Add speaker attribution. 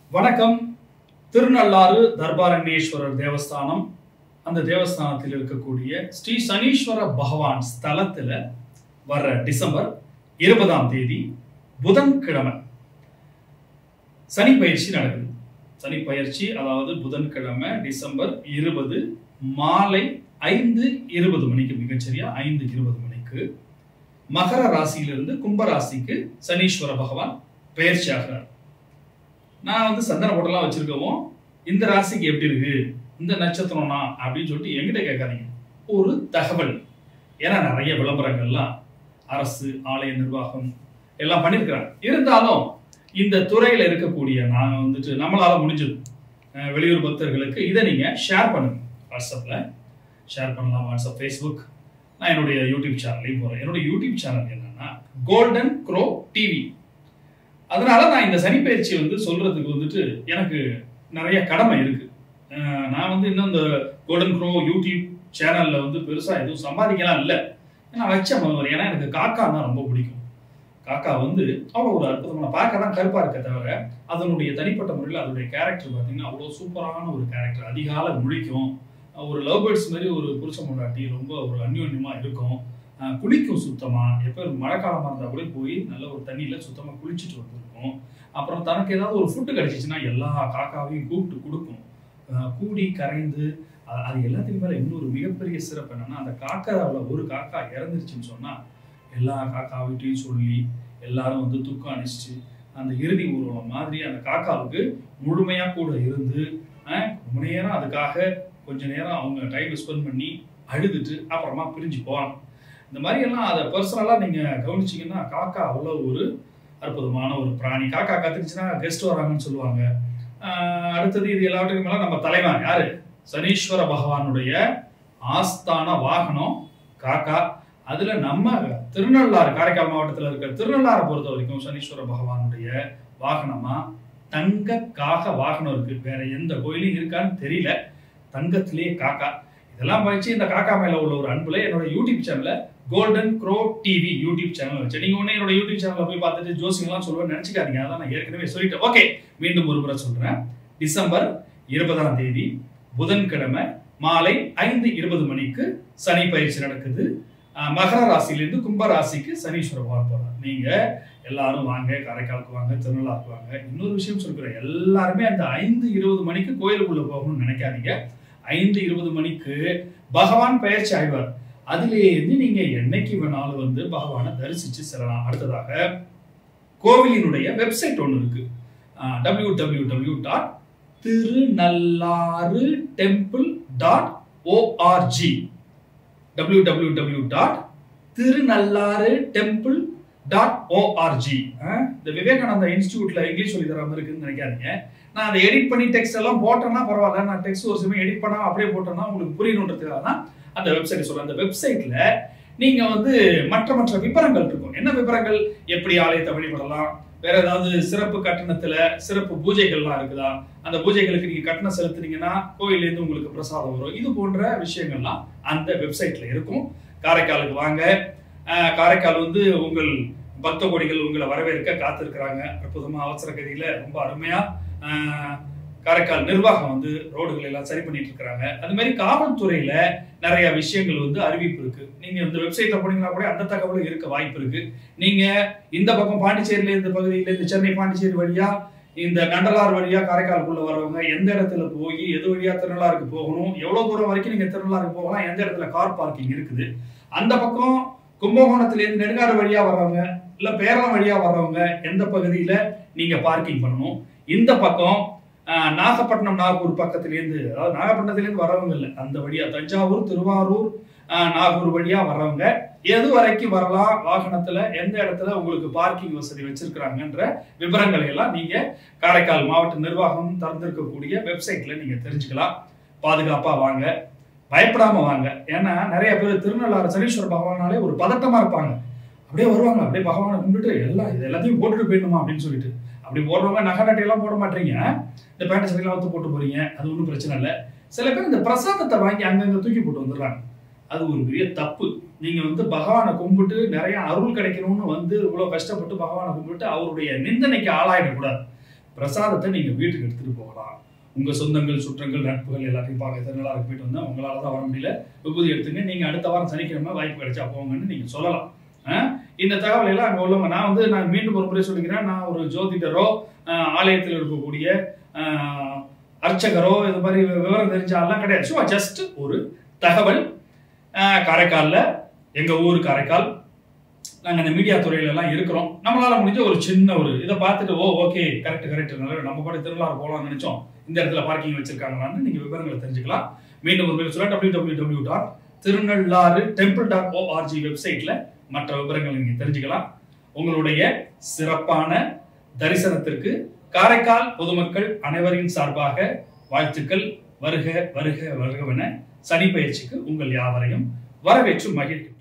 Speaker 1: வணக்கம் திருநள்ளாறு தர்பாரண்யேஸ்வரர் தேவஸ்தானம் அந்த தேவஸ்தானத்தில் இருக்கக்கூடிய ஸ்ரீ சனீஸ்வர பகவான் ஸ்தலத்துல வர்ற டிசம்பர் இருபதாம் தேதி புதன்கிழமை சனி பயிற்சி நடக்குது சனி பயிற்சி அதாவது புதன்கிழமை டிசம்பர் இருபது மாலை ஐந்து இருபது மணிக்கு மிகச்சரியா ஐந்து இருபது மணிக்கு மகர ராசியிலிருந்து கும்ப ராசிக்கு சனீஸ்வர பகவான் பயிற்சி ஆகிறார் நான் வந்து சந்தன போட்டெல்லாம் வச்சிருக்கவும் இந்த ராசிக்கு எப்படி இருக்கு இந்த நட்சத்திரம்னா அப்படின்னு சொல்லிட்டு என்கிட்ட கேட்காதீங்க ஒரு தகவல் ஏன்னா நிறைய விளம்பரங்கள்லாம் அரசு ஆலய நிர்வாகம் எல்லாம் பண்ணியிருக்கிறாங்க இருந்தாலும் இந்த துறையில இருக்கக்கூடிய நான் வந்துட்டு நம்மளால முடிஞ்சது அஹ் வெளியூர் பக்தர்களுக்கு இதை நீங்க ஷேர் பண்ணுங்க வாட்ஸ்அப்ல ஷேர் பண்ணலாம் வாட்ஸ்அப் ஃபேஸ்புக் நான் என்னுடைய யூடியூப் சேனல்லையும் போறேன் என்னுடைய யூடியூப் சேனல் என்னன்னா கோல்டன் க்ரோ டிவி அதனால நான் இந்த சனிப்பயிற்சி வந்து சொல்றதுக்கு வந்துட்டு எனக்கு நிறைய கடமை இருக்கு அஹ் நான் வந்து இன்னும் இந்த கோல்டன் க்ரோ யூடியூப் சேனல்ல வந்து பெருசா எதுவும் சம்பாதிக்கலாம் இல்லை நான் வச்ச முதல்வர் ஏன்னா எனக்கு காக்கான்னா ரொம்ப பிடிக்கும் காக்கா வந்து அவ்வளோ ஒரு அற்புதமான பார்க்க தான் கருப்பா இருக்க தவிர அதனுடைய தனிப்பட்ட முறையில் அதனுடைய கேரக்டர் பார்த்தீங்கன்னா அவ்வளோ சூப்பரான ஒரு கேரக்டர் அதிகாலை முழிக்கும் ஒரு லவ் பேர்ட்ஸ் மாதிரி ஒரு புருஷ முன்னாட்டி ரொம்ப ஒரு அந்யோன்யமா இருக்கும் அஹ் குளிக்கும் சுத்தமா எப்போ மழைக்காலமா இருந்தா கூட போய் நல்ல ஒரு தண்ணியில சுத்தமா குளிச்சுட்டு வந்திருக்கும் அப்புறம் தனக்கு ஏதாவது ஒரு ஃபுட்டு கிடைச்சிச்சுன்னா எல்லா காக்காவையும் கூப்பிட்டு கொடுக்கும் அஹ் கூடி கரைந்து அ- அது எல்லாத்துக்கும் மேல இன்னொரு மிகப்பெரிய சிறப்பு என்னன்னா அந்த காக்காவில் ஒரு காக்கா இறந்துருச்சுன்னு சொன்னா எல்லா காக்காவிட்டையும் சொல்லி எல்லாரும் வந்து துக்கம் அணிச்சிட்டு அந்த இறுதி ஊர்வலம் மாதிரி அந்த காக்காவுக்கு முழுமையா கூட இருந்து அஹ், ரொம்ப நேரம் அதுக்காக கொஞ்ச நேரம் அவங்க டைம் ஸ்பெண்ட் பண்ணி அழுதுட்டு அப்புறமா பிரிஞ்சு போவாங்க இந்த மாதிரி எல்லாம் அதை பர்சனலா நீங்க கவனிச்சீங்கன்னா காக்கா அவ்வளோ ஒரு அற்புதமான ஒரு பிராணி காக்கா கத்துச்சுன்னா கெஸ்ட் வராங்கன்னு சொல்லுவாங்க ஆஹ் அடுத்தது இது எல்லாத்துக்கும் மேல நம்ம தலைவன் யாரு சனீஸ்வர பகவானுடைய ஆஸ்தான வாகனம் காக்கா அதுல நம்ம திருநள்ளாறு காரைக்கால் மாவட்டத்துல இருக்கிற திருநள்ளாறை பொறுத்த வரைக்கும் சனீஸ்வர பகவானுடைய வாகனமா தங்க காக வாகனம் இருக்கு வேற எந்த கோயிலும் இருக்கான்னு தெரியல தங்கத்திலேயே காக்கா இதெல்லாம் வச்சு இந்த காக்கா மேல உள்ள ஒரு அன்புல என்னோட யூடியூப் சேனல்ல golden crow TV YouTube channel வச்சு நீங்க ஒண்ணு என்னோட யூடியூப் சேனல்ல போய் பார்த்துட்டு ஜோசியெல்லாம் சொல்லுவேன் நினைச்சுக்காதீங்க அதான் நான் ஏற்கனவே சொல்லிட்டேன் ஓகே மீண்டும் ஒரு முறை சொல்றேன் டிசம்பர் இருபதாம் தேதி புதன்கிழமை மாலை ஐந்து இருபது மணிக்கு சனி பயிற்சி நடக்குது அஹ் மகர ராசியிலிருந்து கும்ப ராசிக்கு சனீஸ்வர பகவான் போறார் நீங்க எல்லாரும் வாங்க காரைக்காலுக்கு வாங்க திருநள்ளாருக்கு வாங்க இன்னொரு விஷயம் சொல்கிறேன் எல்லாருமே அந்த ஐந்து இருபது மணிக்கு கோயிலுக்குள்ள போகணும்னு நினைக்காதீங்க ஐந்து இருபது மணிக்கு பகவான் பெயர்ச்சி ஆய்வார் அதிலேருந்து நீங்க என்னைக்கு வேணாலும் வந்து பகவானை தரிசிச்சு செல்லலாம் அடுத்ததாக கோவிலினுடைய வெப்சைட் ஒன்று இருக்கு W W W dot Thirunallar temple dot ORG W W W dot Thirunallar temple dot ORG இந்த விவேகானந்தா இன்ஸ்டியூட்ல இங்கிலீஷ் சொல்லி தராம இருக்குன்னு நினைக்காதீங்க நான் அதை எடிட் பண்ணி டெக்ஸ்ட் எல்லாம் போட்டேன்னா பரவாயில்ல நான் டெக்ஸ்ட் ஒரு சமயம் எடிட் பண்ணாம அப்படியே போட்டேன்னா உங்களுக்கு புரியணுன்றதுக்காக தான் அந்த வெப்சைட் சொல்றேன் அந்த வெப்சைட்ல நீங்க வந்து மற்ற மற்ற விவரங்கள் இருக்கும் என்ன விவரங்கள் எப்படி ஆலயத்தை வழிபடலாம் வேற ஏதாவது சிறப்பு கட்டணத்துல சிறப்பு பூஜைகள்லாம் இருக்குதா அந்த பூஜைகளுக்கு நீங்க கட்டணம் செலுத்துனீங்கன்னா கோயில்ல இருந்து உங்களுக்கு பிரசாதம் வரும் இது போன்ற விஷயங்கள்லாம் அந்த வெப்சைட்ல இருக்கும் காரைக்காலுக்கு வாங்க அஹ் காரைக்கால் வந்து உங்கள் பக்த கோடிகள் உங்களை வரவேற்க காத்திருக்கிறாங்க அற்புதமா அவசர கதியில ரொம்ப அருமையா அஹ், காரைக்கால் நிர்வாகம் வந்து ரோடுகள் எல்லாம் சரி பண்ணிட்டு இருக்காங்க அது மாதிரி காவல்துறையில நிறைய விஷயங்கள் வந்து அறிவிப்பு இருக்கு நீங்க இந்த வெப்சைட்ல போனீங்கன்னா கூட அந்த தகவலும் இருக்க வாய்ப்பு இருக்கு நீங்க இந்த பக்கம் பாண்டிச்சேரியில இந்த பகுதியில இருந்து சென்னை பாண்டிச்சேரி வழியா இந்த கண்டலார் வழியா காரைக்காலுக்குள்ள வரவங்க எந்த இடத்துல போய் எது வழியா திருநள்ளாருக்கு போகணும் எவ்வளவு தூரம் வரைக்கும் நீங்க திருநள்ளாருக்கு போகலாம் எந்த இடத்துல கார் பார்க்கிங் இருக்குது அந்த பக்கம் கும்பகோணத்துல இருந்து நெடுங்காடு வழியா வர்றவங்க இல்ல பேரளம் வழியா வர்றவங்க எந்த பகுதியில நீங்க பார்க்கிங் பண்ணணும் இந்த பக்கம் ஆஹ், நாகப்பட்டினம் நாகூர் பக்கத்துல இருந்து அதாவது நாகப்பட்டினத்துல இருந்து வரவங்க இல்ல அந்த வழியா தஞ்சாவூர் திருவாரூர் ஆஹ், நாகூர் வழியா வர்றவங்க எது வரைக்கும் வரலாம் வாகனத்துல எந்த இடத்துல உங்களுக்கு பார்க்கிங் வசதி வச்சிருக்கிறாங்கன்ற விவரங்களை எல்லாம் நீங்க காரைக்கால் மாவட்ட நிர்வாகம் திறந்திருக்கக்கூடிய வெப்சைட்ல நீங்க தெரிஞ்சுக்கலாம் பாதுகாப்பா வாங்க பயப்படாம வாங்க ஏன்னா நிறைய பேர் திருநள்ளாறு சனீஸ்வர பகவானாலே ஒரு பதட்டமா இருப்பாங்க அப்படியே வருவாங்க அப்படியே பகவானை கும்பிட்டுட்டு எல்லாம் இது எல்லாத்தையும் போட்டுட்டு போயிடணுமா அப்படின்னு சொல்லிட்டு அப்படி போடுறவங்க நகை நட்டையெல்லாம் போட மாட்டீங்க இந்த பேண்ட் சட்டையெல்லாம் வந்து போட்டு போறீங்க அது ஒன்றும் பிரச்சனை இல்லை சில பேர் இந்த பிரசாதத்தை வாங்கி அங்கங்க தூக்கி போட்டு வந்துடுறாங்க அது ஒரு பெரிய தப்பு நீங்க வந்து பகவானை கும்பிட்டு நிறைய அருள் கிடைக்கணும்னு வந்து இவ்வளவு கஷ்டப்பட்டு பகவானை கும்பிட்டு அவருடைய நிந்தனைக்கு ஆளாயிடக்கூடாது பிரசாதத்தை நீங்க வீட்டுக்கு எடுத்துட்டு போகலாம் உங்க சொந்தங்கள் சுற்றங்கள் நட்புகள் எல்லாத்தையும் பார்க்க திருநள்ளாறு போயிட்டு வந்தா உங்களால தான் வர முடியல விபூதி எடுத்துங்க நீங்க அடுத்த வாரம் சனிக்கிழமை வாய்ப்பு கிடைச்சா போங்கன்னு நீங்க சொல்லலாம் அஹ் இந்த தகவல் எல்லாம் அங்க உள்ளவங்க நான் வந்து நான் மீண்டும் ஒரு முறை சொல்லிக்கிறேன் நான் ஒரு ஜோதிடரோ அஹ் ஆலயத்தில் இருக்கக்கூடிய அஹ், அர்ச்சகரோ இது மாதிரி வி- விவரம் தெரிஞ்ச ஆள்லாம் கிடையாது சும்மா ஜஸ்ட் ஒரு தகவல் அஹ், காரைக்கால்ல எங்க ஊர் காரைக்கால் நாங்க இந்த மீடியா துறையில எல்லாம் இருக்கிறோம் நம்மளால முடிஞ்ச ஒரு சின்ன ஒரு இதை பார்த்துட்டு ஓ ஓகே கரெக்ட் கரெக்ட் நல்ல நம்ம கூட திருவிழா போகலாம்னு நினைச்சோம் இந்த இடத்துல பார்க்கிங் வச்சிருக்காங்களான்னு நீங்க விவரங்களை தெரிஞ்சுக்கலாம் மீண்டும் ஒரு பேர் சொல்ல W W W dot Thirunallar temple dot ORG வெப்சைட்ல மற்ற விவரங்களை நீங்க தெரிஞ்சுக்கலாம் உங்களுடைய சிறப்பான தரிசனத்திற்கு காரைக்கால் பொதுமக்கள் அனைவரின் சார்பாக வாழ்த்துக்கள் வருக வருக வருகவென சனி பயிற்சிக்கு உங்கள் யாவரையும் வரவேற்று மகிழ்கிறேன்